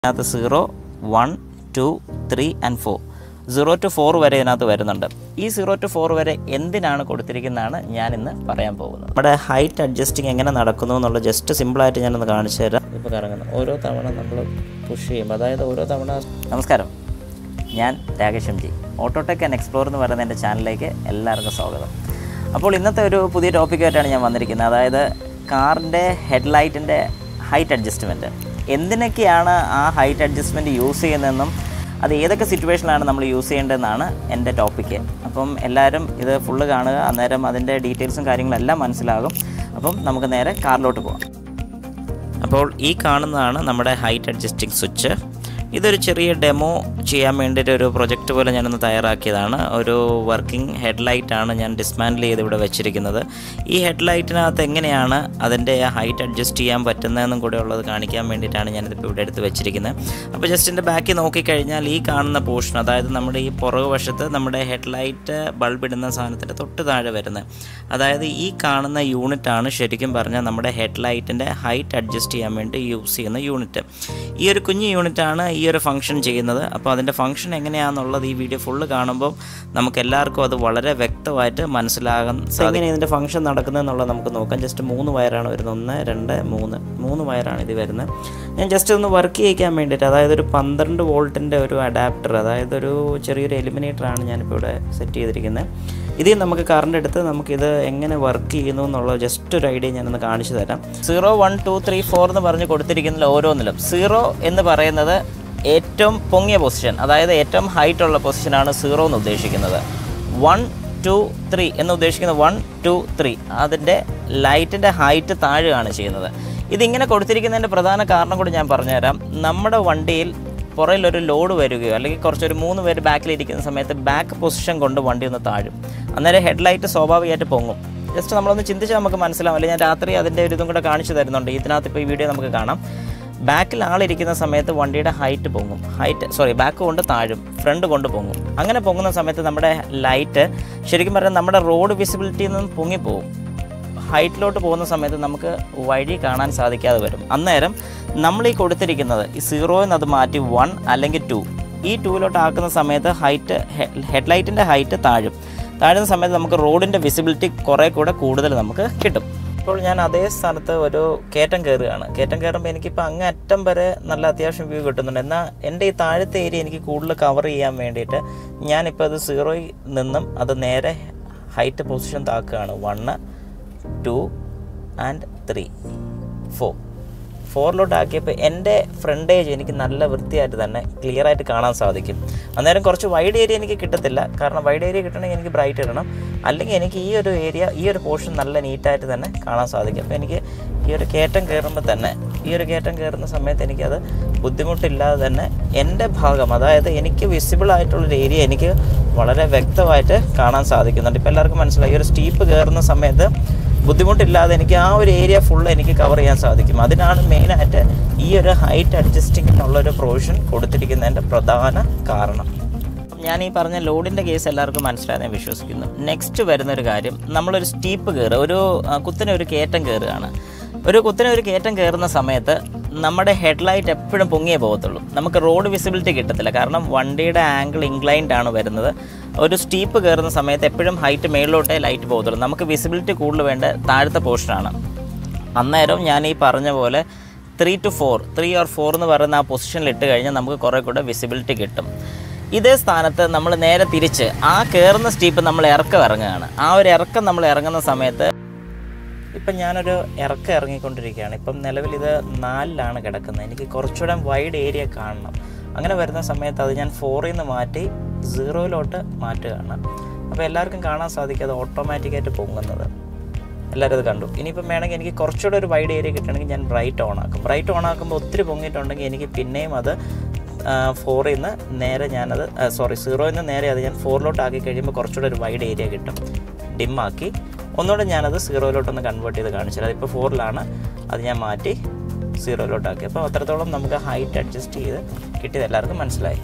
ഇതിനകത്ത് zero one two three and four zero two four വരെ ഇതിനകത്ത് വരുന്നുണ്ട് ഈ സീറോ ടു ഫോർ വരെ എന്തിനാണ് കൊടുത്തിരിക്കുന്നതാണ് ഞാൻ ഇന്ന് പറയാൻ പോകുന്നത് നമ്മുടെ ഹൈറ്റ് അഡ്ജസ്റ്റിംഗ് എങ്ങനെ നടക്കുന്നു എന്നുള്ള ജസ്റ്റ് സിമ്പിളായിട്ട് ഞാനൊന്ന് കാണിച്ചു തരാം ഇപ്പോൾ കറങ്ങുന്നു ഓരോ തവണ നമ്മൾ പുഷ് ചെയ്യുമ്പോൾ അതായത് ഓരോ തവണ നമസ്കാരം ഞാൻ Rakesh M G autotech and explore എന്ന് പറയുന്ന എൻ്റെ ചാനലിലേക്ക് എല്ലാവർക്കും സ്വാഗതം അപ്പോൾ ഇന്നത്തെ ഒരു പുതിയ ടോപ്പിക്കായിട്ടാണ് ഞാൻ വന്നിരിക്കുന്നത് അതായത് കാറിൻ്റെ ഹെഡ്ലൈറ്റിൻ്റെ ഹൈറ്റ് അഡ്ജസ്റ്റ്മെൻറ്റ് എന്തിനൊക്കെയാണ് ആ ഹൈറ്റ് അഡ്ജസ്റ്റ്മെൻറ്റ് യൂസ് ചെയ്യുന്നതെന്നും അത് ഏതൊക്കെ സിറ്റുവേഷനിലാണ് നമ്മൾ യൂസ് ചെയ്യേണ്ടതെന്നാണ് എൻ്റെ ടോപ്പിക്ക് അപ്പം എല്ലാവരും ഇത് ഫുള്ള് കാണുക അന്നേരം അതിൻ്റെ ഡീറ്റെയിൽസും കാര്യങ്ങളെല്ലാം മനസ്സിലാകും അപ്പം നമുക്ക് നേരെ കാറിലോട്ട് പോകാം അപ്പോൾ ഈ കാണുന്നതാണ് നമ്മുടെ ഹൈറ്റ് അഡ്ജസ്റ്റിംഗ് സ്വിച്ച് ഇതൊരു ചെറിയ ഡെമോ ചെയ്യാൻ വേണ്ടിയിട്ട് ഒരു പ്രൊജക്റ്റ് പോലെ ഞാനൊന്ന് തയ്യാറാക്കിയതാണ് ഒരു വർക്കിംഗ് ഹെഡ്ലൈറ്റ് ആണ് ഞാൻ ഡിസ്മാൻഡിൽ ചെയ്ത് ഇവിടെ വെച്ചിരിക്കുന്നത് ഈ ഹെഡ്ലൈറ്റിനകത്ത് എങ്ങനെയാണ് അതിൻ്റെ ഹൈറ്റ് അഡ്ജസ്റ്റ് ചെയ്യാൻ പറ്റുന്നതെന്നും കൂടെ ഉള്ളത് കാണിക്കാൻ വേണ്ടിയിട്ടാണ് ഞാനിതിപ്പോൾ ഇവിടെ എടുത്ത് വെച്ചിരിക്കുന്നത് അപ്പോൾ ജസ്റ്റ് എൻ്റെ ബാക്കിൽ നോക്കിക്കഴിഞ്ഞാൽ ഈ കാണുന്ന പോർഷൻ അതായത് നമ്മുടെ ഈ പുറകു വശത്ത് നമ്മുടെ ഹെഡ്ലൈറ്റ് ബൾബ് ഇടുന്ന സാധനത്തിൻ്റെ തൊട്ട് താഴെ വരുന്നത് അതായത് ഈ കാണുന്ന യൂണിറ്റാണ് ശരിക്കും പറഞ്ഞാൽ നമ്മുടെ ഹെഡ്ലൈറ്റിൻ്റെ ഹൈറ്റ് അഡ്ജസ്റ്റ് ചെയ്യാൻ വേണ്ടി യൂസ് ചെയ്യുന്ന യൂണിറ്റ് ഈ ഒരു കുഞ്ഞു യൂണിറ്റാണ് ഈ ഒരു ഫംഗ്ഷൻ ചെയ്യുന്നത് അപ്പോൾ അതിൻ്റെ ഫംഗ്ഷൻ എങ്ങനെയാണെന്നുള്ളത് ഈ വീഡിയോ ഫുള്ള് കാണുമ്പോൾ നമുക്ക് എല്ലാവർക്കും അത് വളരെ വ്യക്തമായിട്ട് മനസ്സിലാകാൻ എങ്ങനെ ഇതിൻ്റെ ഫംഗ്ഷൻ നടക്കുന്നതെന്നുള്ളത് നമുക്ക് നോക്കാം ജസ്റ്റ് മൂന്ന് വയറാണ് വരുന്നത് ഒന്ന് രണ്ട് മൂന്ന് മൂന്ന് വയറാണ് ഇത് വരുന്നത് ഞാൻ ജസ്റ്റ് ഒന്ന് വർക്ക് ചെയ്യിക്കാൻ വേണ്ടിയിട്ട് അതായത് ഒരു പന്ത്രണ്ട് വോൾട്ടിൻ്റെ ഒരു അഡാപ്റ്റർ അതായത് ഒരു ചെറിയൊരു എലിമിനേറ്ററാണ് ഞാനിപ്പോൾ ഇവിടെ സെറ്റ് ചെയ്തിരിക്കുന്നത് ഇതിൽ നമുക്ക് കറണ്ട് എടുത്ത് നമുക്കിത് എങ്ങനെ വർക്ക് ചെയ്യുന്നു എന്നുള്ള ജസ്റ്റ് ഒരു ഐഡിയ ഞാനൊന്ന് കാണിച്ചു തരാം zero one two three four എന്ന് പറഞ്ഞ് കൊടുത്തിരിക്കുന്നതിൽ ഓരോന്നിലും സീറോ എന്ന് പറയുന്നത് ഏറ്റവും പൊങ്ങിയ പൊസിഷൻ അതായത് ഏറ്റവും ഹൈറ്റ് ഉള്ള പൊസിഷനാണ് സീറോ എന്ന് ഉദ്ദേശിക്കുന്നത് വൺ ടു ത്രീ എന്ന് ഉദ്ദേശിക്കുന്നത് വൺ ടു ത്രീ അതിൻ്റെ ലൈറ്റിൻ്റെ ഹൈറ്റ് താഴുകയാണ് ചെയ്യുന്നത് ഇതിങ്ങനെ കൊടുത്തിരിക്കുന്നതിൻ്റെ പ്രധാന കാരണം കൂടി ഞാൻ പറഞ്ഞുതരാം നമ്മുടെ വണ്ടിയിൽ പുറയിലൊരു ലോഡ് വരികയോ അല്ലെങ്കിൽ കുറച്ചൊരു മൂന്ന് പേര് ബാക്കിലിരിക്കുന്ന സമയത്ത് ബാക്ക് പൊസിഷൻ കൊണ്ട് വണ്ടി ഒന്ന് താഴും അന്നേരം ഹെഡ്ലൈറ്റ് സ്വാഭാവികമായിട്ട് പൊങ്ങും ജസ്റ്റ് നമ്മളൊന്ന് ചിന്തിച്ചാൽ നമുക്ക് മനസ്സിലാവും അല്ലെങ്കിൽ ഞാൻ രാത്രി അതിൻ്റെ ഒരു ഇതും കൂടെ കാണിച്ചു തരുന്നുണ്ട് ഇതിനകത്ത് ഇപ്പോൾ ഈ വീഡിയോ നമുക്ക് കാണാം ബാക്കിൽ ആളിരിക്കുന്ന സമയത്ത് വണ്ടിയുടെ ഹൈറ്റ് പൊങ്ങും ഹൈറ്റ് സോറി ബാക്ക് കൊണ്ട് താഴും ഫ്രണ്ട് കൊണ്ട് പൊങ്ങും അങ്ങനെ പൊങ്ങുന്ന സമയത്ത് നമ്മുടെ ലൈറ്റ് ശരിക്കും പറഞ്ഞാൽ നമ്മുടെ റോഡ് വിസിബിലിറ്റിയിൽ നിന്നും പൊങ്ങിപ്പോവും ഹൈറ്റിലോട്ട് പോകുന്ന സമയത്ത് നമുക്ക് വഴി കാണാൻ സാധിക്കാതെ വരും അന്നേരം നമ്മൾ ഈ കൊടുത്തിരിക്കുന്നത് ഈ സീറോയിൽ അത് മാറ്റി വൺ അല്ലെങ്കിൽ ടു ഈ ടൂവിലോട്ട് ആക്കുന്ന സമയത്ത് ഹൈറ്റ് ഹെഡ്ലൈറ്റിൻ്റെ ഹൈറ്റ് താഴും താഴുന്ന സമയത്ത് നമുക്ക് റോഡിൻ്റെ വിസിബിലിറ്റി കുറേ കൂടെ കൂടുതൽ നമുക്ക് കിട്ടും ഇപ്പോൾ ഞാൻ അതേ സ്ഥലത്ത് ഒരു കയറ്റം കയറുകയാണ് കയറ്റം കയറുമ്പോൾ എനിക്കിപ്പോൾ അങ്ങ് അറ്റം വരെ നല്ല അത്യാവശ്യം വ്യൂ കിട്ടുന്നുണ്ട് എന്നാൽ എൻ്റെ ഈ താഴത്തെ ഏരിയ എനിക്ക് കൂടുതൽ കവർ ചെയ്യാൻ വേണ്ടിയിട്ട് ഞാനിപ്പോൾ അത് സീറോയിൽ നിന്നും അത് നേരെ ഹൈറ്റ് പൊസിഷൻ താക്കുകയാണ് one two and three four ഫോറിലോട്ട് ആക്കിയപ്പോൾ എൻ്റെ ഫ്രണ്ടേജ് എനിക്ക് നല്ല വൃത്തിയായിട്ട് തന്നെ ക്ലിയർ ആയിട്ട് കാണാൻ സാധിക്കും അന്നേരം കുറച്ച് വൈഡ് ഏരിയ എനിക്ക് കിട്ടത്തില്ല കാരണം വൈഡ് ഏരിയ കിട്ടണമെങ്കിൽ എനിക്ക് ബ്രൈറ്റ് ഇടണം അല്ലെങ്കിൽ എനിക്ക് ഈ ഒരു ഏരിയ ഈ ഒരു പോർഷൻ നല്ല നീറ്റായിട്ട് തന്നെ കാണാൻ സാധിക്കും അപ്പോൾ എനിക്ക് ഈ ഒരു കയറ്റം കയറുമ്പോൾ തന്നെ ഈ ഒരു കയറ്റം കയറുന്ന സമയത്ത് എനിക്കത് ബുദ്ധിമുട്ടില്ലാതെ തന്നെ എൻ്റെ ഭാഗം അതായത് എനിക്ക് വിസിബിൾ ആയിട്ടുള്ളൊരു ഏരിയ എനിക്ക് വളരെ വ്യക്തമായിട്ട് കാണാൻ സാധിക്കുന്നുണ്ട് ഇപ്പോൾ എല്ലാവർക്കും മനസ്സിലായി ഈ ഒരു സ്റ്റീപ്പ് കയറുന്ന സമയത്ത് ബുദ്ധിമുട്ടില്ലാതെ എനിക്ക് ആ ഒരു ഏരിയ ഫുൾ എനിക്ക് കവർ ചെയ്യാൻ സാധിക്കും അതിനാണ് മെയിനായിട്ട് ഈ ഒരു ഹൈറ്റ് അഡ്ജസ്റ്റിംഗ് എന്നുള്ളൊരു പ്രൊവിഷൻ കൊടുത്തിരിക്കുന്നതിൻ്റെ പ്രധാന കാരണം ഞാൻ ഈ പറഞ്ഞ ലോഡിൻ്റെ കേസ് എല്ലാവർക്കും മനസ്സിലായെന്ന് ഞാൻ വിശ്വസിക്കുന്നു നെക്സ്റ്റ് വരുന്നൊരു കാര്യം നമ്മളൊരു സ്റ്റീപ്പ് കയറുക ഒരു ആ, കുത്തിനെ ഒരു കയറ്റം കയറുകയാണ് ഒരു കുത്തിനെ ഒരു കയറ്റം കയറുന്ന സമയത്ത് നമ്മുടെ ഹെഡ്ലൈറ്റ് എപ്പോഴും പൊങ്ങിയേ പോകത്തുള്ളൂ നമുക്ക് റോഡ് വിസിബിലിറ്റി കിട്ടത്തില്ല കാരണം വണ്ടിയുടെ ആംഗിൾ ഇൻക്ലൈൻഡ് ആണ് വരുന്നത് ഒരു സ്റ്റീപ്പ് കയറുന്ന സമയത്ത് എപ്പോഴും ഹൈറ്റ് മേളിലോട്ടേ ലൈറ്റ് പോകത്തുള്ളൂ നമുക്ക് വിസിബിലിറ്റി കൂടുതൽ വേണ്ട താഴത്തെ പോർഷനാണ് അന്നേരം ഞാൻ ഈ പറഞ്ഞ പോലെ three two four three or four എന്ന് പറയുന്ന ആ പൊസിഷനിൽ ഇട്ട് കഴിഞ്ഞാൽ നമുക്ക് കുറേ കൂടെ വിസിബിലിറ്റി കിട്ടും ഇതേ സ്ഥാനത്ത് നമ്മൾ നേരെ തിരിച്ച് ആ കയറുന്ന സ്റ്റീപ്പ് നമ്മൾ ഇറക്കം ഇറങ്ങുകയാണ് ആ ഒരു ഇറക്കം നമ്മൾ ഇറങ്ങുന്ന സമയത്ത് ഇപ്പം ഞാനൊരു ഇറക്കം ഇറങ്ങിക്കൊണ്ടിരിക്കുകയാണ് ഇപ്പം നിലവിൽ ഇത് നാലിലാണ് കിടക്കുന്നത് എനിക്ക് കുറച്ചുകൂടെ വൈഡ് ഏരിയ കാണണം അങ്ങനെ വരുന്ന സമയത്ത് അത് ഞാൻ ഫോറിൽ നിന്ന് മാറ്റി സീറോയിലോട്ട് മാറ്റുകയാണ് അപ്പോൾ എല്ലാവർക്കും കാണാൻ സാധിക്കും അത് ഓട്ടോമാറ്റിക്കായിട്ട് പൊങ്ങുന്നത് എല്ലാവരും അത് കണ്ടു ഇനിയിപ്പം വേണമെങ്കിൽ എനിക്ക് കുറച്ചുകൂടെ ഒരു വൈഡ് ഏരിയ കിട്ടണമെങ്കിൽ ഞാൻ ബ്രൈറ്റ് ഓൺ ആക്കും ബ്രൈറ്റ് ഓൺ ആക്കുമ്പോൾ ഒത്തിരി പൊങ്ങിയിട്ടുണ്ടെങ്കിൽ എനിക്ക് പിന്നെയും അത് ഫോറിൽ നിന്ന് നേരെ ഞാനത് സോറി സീറോയിൽ നിന്ന് നേരെ അത് ഞാൻ ഫോറിലോട്ട് ആക്കി കഴിയുമ്പോൾ കുറച്ചുകൂടെ ഒരു വൈഡ് ഏരിയ കിട്ടും ഡിമ്മാക്കി ഒന്നുകൂടെ ഞാനത് സീറോയിലോട്ടൊന്ന് കൺവേർട്ട് ചെയ്ത് കാണിച്ചത് അതിപ്പോൾ ഫോറിലാണ് അത് ഞാൻ മാറ്റി സീറോയിലോട്ടാക്കി അപ്പോൾ അത്രത്തോളം നമുക്ക് ഹൈറ്റ് അഡ്ജസ്റ്റ് ചെയ്ത് കിട്ടിയത് എല്ലാവർക്കും മനസ്സിലായി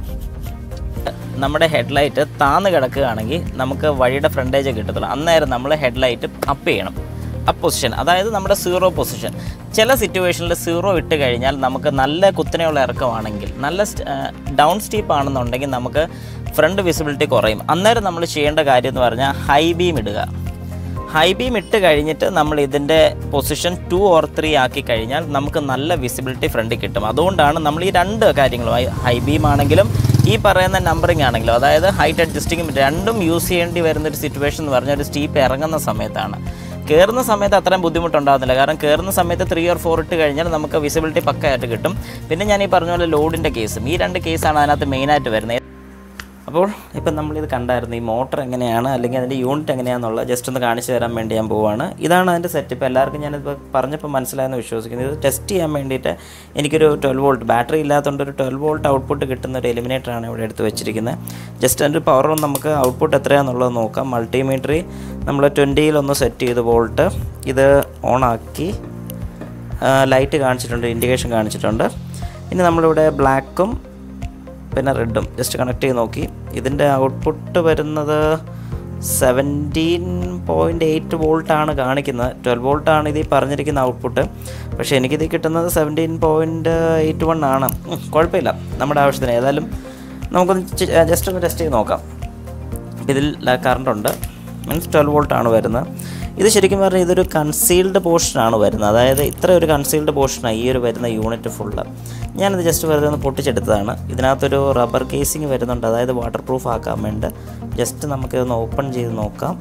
നമ്മുടെ ഹെഡ്ലൈറ്റ് താന്ന് കിടക്കുകയാണെങ്കിൽ നമുക്ക് വഴിയുടെ ഫ്രണ്ടേജ് കിട്ടത്തുള്ളൂ അന്നേരം നമ്മൾ ഹെഡ്ലൈറ്റ് അപ്പ് ചെയ്യണം അപ്പ് പൊസിഷൻ അതായത് നമ്മുടെ സീറോ പൊസിഷൻ ചില സിറ്റുവേഷനിൽ സീറോ ഇട്ട് കഴിഞ്ഞാൽ നമുക്ക് നല്ല കുത്തനെയുള്ള ഇറക്കമാണെങ്കിൽ നല്ല ഡൗൺ സ്റ്റീപ്പ് ആണെന്നുണ്ടെങ്കിൽ നമുക്ക് ഫ്രണ്ട് വിസിബിലിറ്റി കുറയും അന്നേരം നമ്മൾ ചെയ്യേണ്ട കാര്യം എന്ന് പറഞ്ഞാൽ ഹൈ ബീം ഇടുക ഹൈ ബീം ഇട്ട് കഴിഞ്ഞിട്ട് നമ്മൾ ഇതിൻ്റെ പൊസിഷൻ ടു ഓർ ത്രീ ആക്കി കഴിഞ്ഞാൽ നമുക്ക് നല്ല വിസിബിലിറ്റി ഫ്രണ്ടിൽ കിട്ടും അതുകൊണ്ടാണ് നമ്മൾ ഈ രണ്ട് കാര്യങ്ങളും ഹൈ ബീം ആണെങ്കിലും ഈ പറയുന്ന നമ്പറിംഗ് ആണെങ്കിലും അതായത് ഹൈറ്റ് അഡ്ജസ്റ്റിങ്ങും രണ്ടും യൂസ് ചെയ്യേണ്ടി വരുന്ന ഒരു സിറ്റുവേഷൻ എന്ന് പറഞ്ഞാൽ ഒരു സ്റ്റീപ്പ് ഇറങ്ങുന്ന സമയത്താണ് കയറുന്ന സമയത്ത് അത്രയും ബുദ്ധിമുട്ടുണ്ടാകുന്നില്ല കാരണം കയറുന്ന സമയത്ത് ത്രീ ഓർ ഫോർ ഇട്ട് കഴിഞ്ഞാൽ നമുക്ക് വിസിബിലിറ്റി പക്കയായിട്ട് കിട്ടും പിന്നെ ഞാൻ ഈ പറഞ്ഞ പോലെ ലോഡിൻ്റെ കേസും ഈ രണ്ട് കേസാണ് അതിനകത്ത് മെയിനായിട്ട് വരുന്നത് അപ്പോൾ ഇപ്പം നമ്മളിത് കണ്ടായിരുന്നു ഈ മോട്ടർ എങ്ങനെയാണ് അല്ലെങ്കിൽ അതിൻ്റെ യൂണിറ്റ് എങ്ങനെയാണെന്നുള്ളത് ജസ്റ്റ് ഒന്ന് കാണിച്ചു തരാൻ വേണ്ടി ഞാൻ പോവാണ് ഇതാണ് അതിൻ്റെ സെറ്റ് ഇപ്പോൾ എല്ലാവർക്കും ഞാനിപ്പോൾ പറഞ്ഞപ്പോൾ മനസ്സിലായെന്ന് വിശ്വസിക്കുന്നു ഇത് ടെസ്റ്റ് ചെയ്യാൻ വേണ്ടിയിട്ട് എനിക്കൊരു ട്വൽവ് വോൾട്ട് ബാറ്ററി ഇല്ലാത്തതുകൊണ്ട് ഒരു ട്വൽവ് വോൾട്ട് ഔട്ട്പുട്ട് കിട്ടുന്ന ഒരു എലിമിനേറ്ററാണ് ഇവിടെ എടുത്ത് വെച്ചിരിക്കുന്നത് ജസ്റ്റ് അതിൻ്റെ പവർ നമുക്ക് ഔട്ട്പുട്ട് എത്രയാണെന്നുള്ളത് നോക്കാം മൾട്ടിമീറ്ററി നമ്മൾ ട്വൻറ്റിയിലൊന്ന് സെറ്റ് ചെയ്ത് വോൾട്ട് ഇത് ഓണാക്കി ലൈറ്റ് കാണിച്ചിട്ടുണ്ട് ഇൻഡിക്കേഷൻ കാണിച്ചിട്ടുണ്ട് ഇനി നമ്മളിവിടെ ബ്ലാക്കും പിന്നെ റെഡും ജസ്റ്റ് കണക്ട് ചെയ്ത് നോക്കി ഇതിൻ്റെ ഔട്ട്പുട്ട് വരുന്നത് സെവൻറ്റീൻ പോയിൻറ്റ് എയ്റ്റ് വോൾട്ടാണ് കാണിക്കുന്നത് ട്വൽവ് വോൾട്ടാണ് ഇതിൽ പറഞ്ഞിരിക്കുന്ന ഔട്ട്പുട്ട് പക്ഷേ എനിക്കിത് കിട്ടുന്നത് സെവൻറ്റീൻ പോയിൻറ്റ് എയ്റ്റ് വൺ ആണ് ഉം, കുഴപ്പമില്ല നമ്മുടെ ആവശ്യത്തിന് ഏതായാലും നമുക്കൊന്ന് ജസ്റ്റ് ഒന്ന് ടെസ്റ്റ് ചെയ്ത് നോക്കാം ഇതിൽ കറണ്ട് ഉണ്ട് മീൻസ് ട്വൽവ് വോൾട്ടാണ് വരുന്നത് ഇത് ശരിക്കും പറഞ്ഞാൽ ഇതൊരു കൺസീൽഡ് പോർഷനാണ് വരുന്നത് അതായത് ഇത്ര ഒരു കൺസീൽഡ് പോർഷനാണ് ഈ ഒരു വരുന്ന യൂണിറ്റ് ഫുള്ള് ഞാനിത് ജസ്റ്റ് വെറുതെ ഒന്ന് പൊട്ടിച്ചെടുത്തതാണ് ഇതിനകത്തൊരു റബ്ബർ കേസിങ് വരുന്നുണ്ട് അതായത് വാട്ടർ പ്രൂഫ് ആക്കാൻ വേണ്ടി ജസ്റ്റ് നമുക്കിതൊന്ന് ഓപ്പൺ ചെയ്ത് നോക്കാം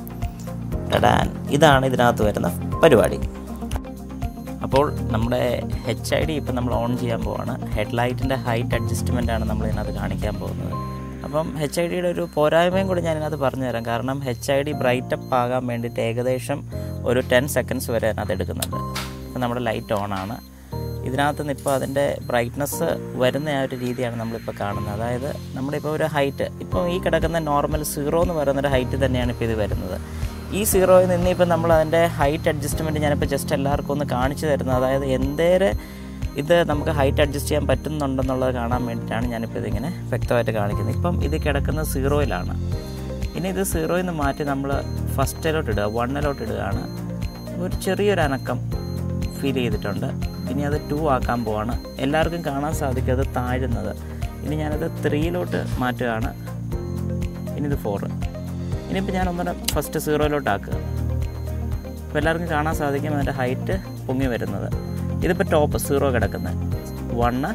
ടടാൻ ഇതാണ് ഇതിനകത്ത് വരുന്ന പരിപാടി അപ്പോൾ നമ്മുടെ എച്ച് ഐ ഡി ഇപ്പം നമ്മൾ ഓൺ ചെയ്യാൻ പോവാണ് ഹെഡ്ലൈറ്റിൻ്റെ ഹൈറ്റ് അഡ്ജസ്റ്റ്മെൻ്റ് ആണ് നമ്മൾ ഇതിനകത്ത് കാണിക്കാൻ പോകുന്നത് അപ്പം എച്ച് ഐ ഡിയുടെ ഒരു പോരായ്മയും കൂടി ഞാൻ ഇതിനകത്ത് പറഞ്ഞു തരാം കാരണം എച്ച് ഐ ഡി ബ്രൈറ്റപ്പ് ആകാൻ വേണ്ടിയിട്ട് ഏകദേശം ഒരു ടെൻ സെക്കൻഡ്സ് വരെ അതിനകത്ത് എടുക്കുന്നുണ്ട് ഇപ്പം നമ്മുടെ ലൈറ്റ് ഓൺ ആണ് ഇതിനകത്ത് നിന്ന് ഇപ്പോൾ അതിൻ്റെ ബ്രൈറ്റ്നസ് വരുന്ന ആ ഒരു രീതിയാണ് നമ്മളിപ്പോൾ കാണുന്നത് അതായത് നമ്മളിപ്പോൾ ഒരു ഹൈറ്റ് ഇപ്പോൾ ഈ കിടക്കുന്ന നോർമൽ സീറോ എന്ന് പറയുന്ന ഒരു ഹൈറ്റ് തന്നെയാണ് ഇപ്പോൾ ഇത് വരുന്നത് ഈ സീറോയിൽ നിന്ന് ഇപ്പം നമ്മൾ അതിൻ്റെ ഹൈറ്റ് അഡ്ജസ്റ്റ്മെൻറ്റ് ഞാനിപ്പോൾ ജസ്റ്റ് എല്ലാവർക്കും ഒന്ന് കാണിച്ചു തരുന്നത് അതായത് എന്തേരെ ഇത് നമുക്ക് ഹൈറ്റ് അഡ്ജസ്റ്റ് ചെയ്യാൻ പറ്റുന്നുണ്ടെന്നുള്ളത് കാണാൻ വേണ്ടിയിട്ടാണ് ഞാനിപ്പോൾ ഇതിങ്ങനെ വ്യക്തമായിട്ട് കാണിക്കുന്നത് ഇപ്പം ഇത് കിടക്കുന്നത് സീറോയിലാണ് ഇനി ഇത് സീറോയിൽ നിന്ന് മാറ്റി നമ്മൾ ഫസ്റ്റിലോട്ട് ഇടുക വണ്ണിലോട്ട് ഇടുകയാണ് ഒരു ചെറിയൊരു അനക്കം ഫീൽ ചെയ്തിട്ടുണ്ട് ഇനി അത് ടു ആക്കാൻ പോവാണ് എല്ലാവർക്കും കാണാൻ സാധിക്കും അത് താഴുന്നത് ഇനി ഞാനത് ത്രീയിലോട്ട് മാറ്റുകയാണ് ഇനി ഇത് ഫോറ് ഇനിയിപ്പോൾ ഞാൻ ഒന്നുകൂടെ ഫസ്റ്റ് സീറോയിലോട്ട് ആക്കുക അപ്പോൾ എല്ലാവർക്കും കാണാൻ സാധിക്കും അതിൻ്റെ ഹൈറ്റ് പൊങ്ങി വരുന്നത് ഇതിപ്പോൾ ടോപ്പ് സീറോ കിടക്കുന്നത് one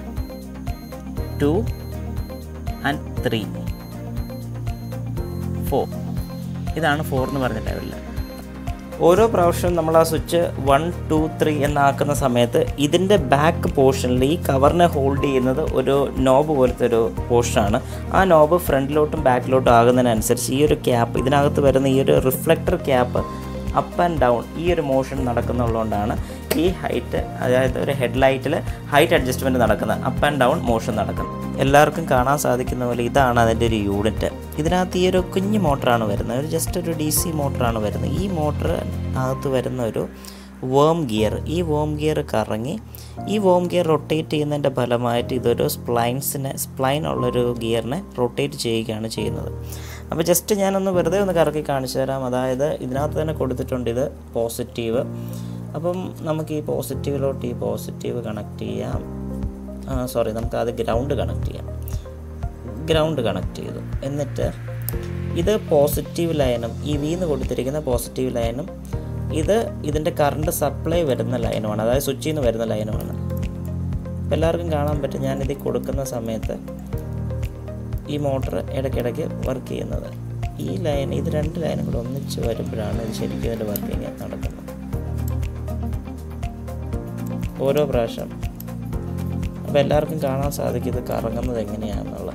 two and three four ഇതാണ് ഫോർ എന്ന് പറഞ്ഞ ലെവലിൽ ഓരോ പ്രാവശ്യവും നമ്മൾ ആ സ്വിച്ച് വൺ ടു ത്രീ എന്നാക്കുന്ന സമയത്ത് ഇതിൻ്റെ ബാക്ക് പോർഷനിൽ ഈ കവറിനെ ഹോൾഡ് ചെയ്യുന്നത് ഒരു നോബ് പോലത്തെ ഒരു പോർഷനാണ് ആ നോബ് ഫ്രണ്ടിലോട്ടും ബാക്കിലോട്ടും ആകുന്നതിനനുസരിച്ച് ഈ ഒരു ക്യാപ്പ് ഇതിനകത്ത് വരുന്ന ഈ ഒരു reflector cap up and down ഈ ഒരു മോഷൻ നടക്കുന്നുള്ളതുകൊണ്ടാണ് ഈ ഹൈറ്റ് അതായത് ഒരു ഹെഡ്ലൈറ്റിൽ ഹൈറ്റ് അഡ്ജസ്റ്റ്മെൻറ്റ് നടക്കുന്നത് അപ്പ് ആൻഡ് ഡൗൺ മോഷൻ നടക്കുന്നത് എല്ലാവർക്കും കാണാൻ സാധിക്കുന്ന പോലെ ഇതാണ് അതിൻ്റെ ഒരു യൂണിറ്റ് ഇതിനകത്ത് ഈ ഒരു കുഞ്ഞു മോട്ടറാണ് വരുന്നത് ഒരു ജസ്റ്റ് ഒരു ഡി സി മോട്ടറാണ് വരുന്നത് ഈ മോട്ടർ അകത്ത് വരുന്ന ഒരു വേം ഗിയർ ഈ വേം ഗിയർ കറങ്ങി ഈ വേം ഗിയർ റൊട്ടേറ്റ് ചെയ്യുന്നതിൻ്റെ ഫലമായിട്ട് ഇതൊരു സ്പ്ലൈൻസിനെ സ്പ്ലൈൻ ഉള്ളൊരു ഗിയറിനെ റൊട്ടേറ്റ് ചെയ്യുകയാണ് ചെയ്യുന്നത് അപ്പോൾ ജസ്റ്റ് ഞാനൊന്ന് വെറുതെ ഒന്ന് കറക്കി കാണിച്ചു തരാം അതായത് ഇതിനകത്ത് തന്നെ കൊടുത്തിട്ടുണ്ട് ഇത് പോസിറ്റീവ് അപ്പം നമുക്ക് ഈ പോസിറ്റീവിലോട്ട് ഈ പോസിറ്റീവ് കണക്ട് ചെയ്യാം സോറി നമുക്ക് അത് ഗ്രൗണ്ട് കണക്ട് ചെയ്യാം ഗ്രൗണ്ട് കണക്ട് ചെയ്തു എന്നിട്ട് ഇത് പോസിറ്റീവ് ലൈനും ഈ വീന്ന് കൊടുത്തിരിക്കുന്ന പോസിറ്റീവ് ലൈനും ഇത് ഇതിൻ്റെ കറണ്ട് സപ്ലൈ വരുന്ന ലൈനുമാണ് അതായത് സ്വിച്ചിൽ നിന്ന് വരുന്ന ലൈനുമാണ് അപ്പോൾ എല്ലാവർക്കും കാണാൻ പറ്റും ഞാനിത് കൊടുക്കുന്ന സമയത്ത് ഈ മോട്ടർ ഇടയ്ക്കിടയ്ക്ക് വർക്ക് ചെയ്യുന്നത് ഈ ലൈൻ ഇത് രണ്ട് ലൈനും കൂടെ ഒന്നിച്ച് വരുമ്പോഴാണ് ഇത് ശരിക്കും ഇതിൻ്റെ വർക്കിങ് നടക്കുന്നത് ഓരോ പ്രാവശ്യം അപ്പോൾ എല്ലാവർക്കും കാണാൻ സാധിക്കും ഇത് കറങ്ങുന്നത് എങ്ങനെയാണെന്നുള്ളത്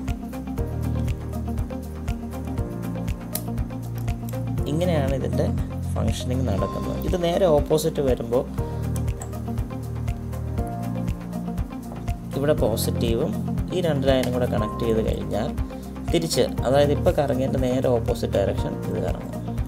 ഇങ്ങനെയാണ് ഇതിൻ്റെ ഫങ്ഷനിങ് നടക്കുന്നത് ഇത് നേരെ ഓപ്പോസിറ്റ് വരുമ്പോൾ ഇവിടെ പോസിറ്റീവും ഈ രണ്ട് ലൈനും കൂടെ കണക്ട് ചെയ്ത് കഴിഞ്ഞാൽ തിരിച്ച് അതായത് ഇപ്പോൾ കറങ്ങിയതിൻ്റെ നേരെ ഓപ്പോസിറ്റ് ഡയറക്ഷൻ ഇത് കറങ്ങും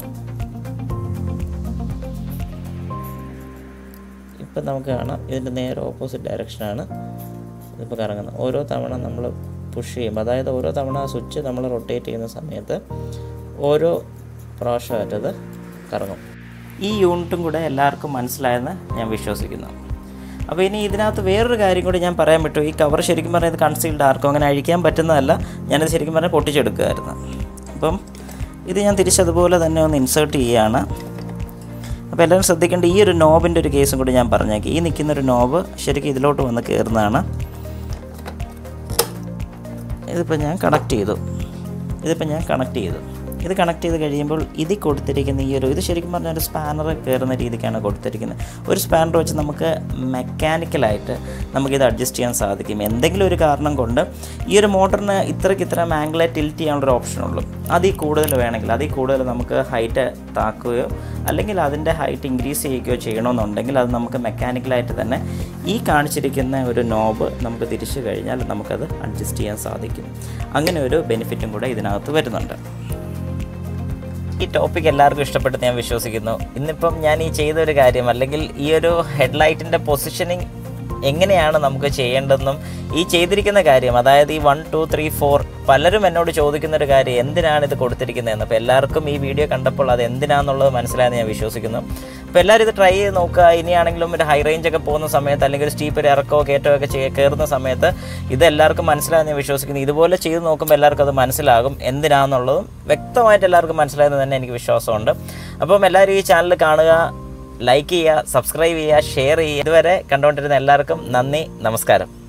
ഇപ്പം നമുക്ക് കാണാം ഇതിൻ്റെ നേരെ ഓപ്പോസിറ്റ് ഡയറക്ഷനാണ് ഇതിപ്പോൾ കറങ്ങുന്നത് ഓരോ തവണ നമ്മൾ പുഷ് ചെയ്യുമ്പോൾ അതായത് ഓരോ തവണ ആ സ്വിച്ച് നമ്മൾ റൊട്ടേറ്റ് ചെയ്യുന്ന സമയത്ത് ഓരോ പ്രാവശ്യമായിട്ടത് കറങ്ങും ഈ യൂണിറ്റും കൂടെ എല്ലാവർക്കും മനസ്സിലായെന്ന് ഞാൻ വിശ്വസിക്കുന്നു അപ്പോൾ ഇനി ഇതിനകത്ത് വേറൊരു കാര്യം കൂടി ഞാൻ പറയാൻ പറ്റൂ ഈ കവർ ശരിക്കും പറഞ്ഞാൽ ഇത് കൺസീൽഡ് ആർക്കും അങ്ങനെ അഴിക്കാൻ പറ്റുന്നതല്ല ഞാനത് ശരിക്കും പറഞ്ഞാൽ പൊട്ടിച്ചെടുക്കുമായിരുന്നു അപ്പം ഇത് ഞാൻ തിരിച്ചതുപോലെ തന്നെ ഒന്ന് ഇൻസേർട്ട് ചെയ്യുകയാണ് അപ്പോൾ എല്ലാവരും ശ്രദ്ധിക്കേണ്ട ഈ ഒരു നോബിൻ്റെ ഒരു കേസും കൂടി ഞാൻ പറഞ്ഞേക്കാം ഈ നിൽക്കുന്ന ഒരു നോബ് ശരിക്കും ഇതിലോട്ട് വന്ന് കയറുന്നതാണ് ഇതിപ്പോൾ ഞാൻ കണക്ട് ചെയ്തു ഇതിപ്പോൾ ഞാൻ കണക്ട് ചെയ്തു ഇത് കണക്ട് ചെയ്ത് കഴിയുമ്പോൾ ഇതിൽ കൊടുത്തിരിക്കുന്ന ഈ ഒരു ഇത് ശരിക്കും പറഞ്ഞാൽ ഒരു സ്പാനർ കയറുന്ന രീതിക്കാണ് കൊടുത്തിരിക്കുന്നത് ഒരു സ്പാനർ വെച്ച് നമുക്ക് മെക്കാനിക്കലായിട്ട് നമുക്കിത് അഡ്ജസ്റ്റ് ചെയ്യാൻ സാധിക്കും എന്തെങ്കിലും ഒരു കാരണം കൊണ്ട് ഈ ഒരു മോട്ടറിന് ഇത്രയ്ക്ക് ഇത്ര ആംഗിളെ ടിൽറ്റ് ചെയ്യാനുള്ളൊരു ഓപ്ഷനുള്ളൂ അതിൽ കൂടുതൽ വേണമെങ്കിൽ അതിൽ കൂടുതൽ നമുക്ക് ഹൈറ്റ് താക്കുകയോ അല്ലെങ്കിൽ അതിൻ്റെ ഹൈറ്റ് ഇൻക്രീസ് ചെയ്യുകയോ ചെയ്യണമെന്നുണ്ടെങ്കിൽ അത് നമുക്ക് മെക്കാനിക്കലായിട്ട് തന്നെ ഈ കാണിച്ചിരിക്കുന്ന ഒരു നോബ് നമുക്ക് തിരിച്ചു കഴിഞ്ഞാൽ നമുക്കത് അഡ്ജസ്റ്റ് ചെയ്യാൻ സാധിക്കും അങ്ങനെ ഒരു ബെനിഫിറ്റും കൂടെ ഇതിനകത്ത് വരുന്നുണ്ട് ഈ ടോപ്പിക് എല്ലാവർക്കും ഇഷ്ടപ്പെട്ടെന്ന് ഞാൻ വിശ്വസിക്കുന്നു ഇന്നിപ്പം ഞാൻ ഈ ചെയ്ത ഒരു കാര്യം അല്ലെങ്കിൽ ഈ ഒരു ഹെഡ്ലൈറ്റിൻ്റെ പൊസിഷനിങ് എങ്ങനെയാണ് നമുക്ക് ചെയ്യേണ്ടതെന്നും ഈ ചെയ്തിരിക്കുന്ന കാര്യം അതായത് ഈ വൺ ടു ത്രീ ഫോർ പലരും എന്നോട് ചോദിക്കുന്ന ഒരു കാര്യം എന്തിനാണ് ഇത് കൊടുത്തിരിക്കുന്നതെന്ന് അപ്പോൾ എല്ലാവർക്കും ഈ വീഡിയോ കണ്ടപ്പോൾ അത് എന്തിനാണെന്നുള്ളത് മനസ്സിലായെന്ന് ഞാൻ വിശ്വസിക്കുന്നു അപ്പോൾ എല്ലാവരും ഇത് ട്രൈ ചെയ്ത് നോക്കുക ഇനിയാണെങ്കിലും ഒരു ഹൈ റേഞ്ച് ഒക്കെ പോകുന്ന സമയത്ത് അല്ലെങ്കിൽ ഒരു സ്റ്റീപ്പ് ഒരു ഇറക്കമോ കയറ്റോ ഒക്കെ ചെയ്യ കയറുന്ന സമയത്ത് ഇത് എല്ലാവർക്കും മനസ്സിലായെന്ന് ഞാൻ വിശ്വസിക്കുന്നു ഇതുപോലെ ചെയ്ത് നോക്കുമ്പോൾ എല്ലാവർക്കും അത് മനസ്സിലാകും എന്തിനാണെന്നുള്ളതും വ്യക്തമായിട്ട് എല്ലാവർക്കും മനസ്സിലായെന്ന് തന്നെ എനിക്ക് വിശ്വാസമുണ്ട് അപ്പം എല്ലാവരും ഈ ചാനൽ കാണുക ലൈക്ക് ചെയ്യുക സബ്സ്ക്രൈബ് ചെയ്യുക ഷെയർ ചെയ്യുക ഇതുവരെ കണ്ടുകൊണ്ടിരുന്ന എല്ലാവർക്കും നന്ദി നമസ്കാരം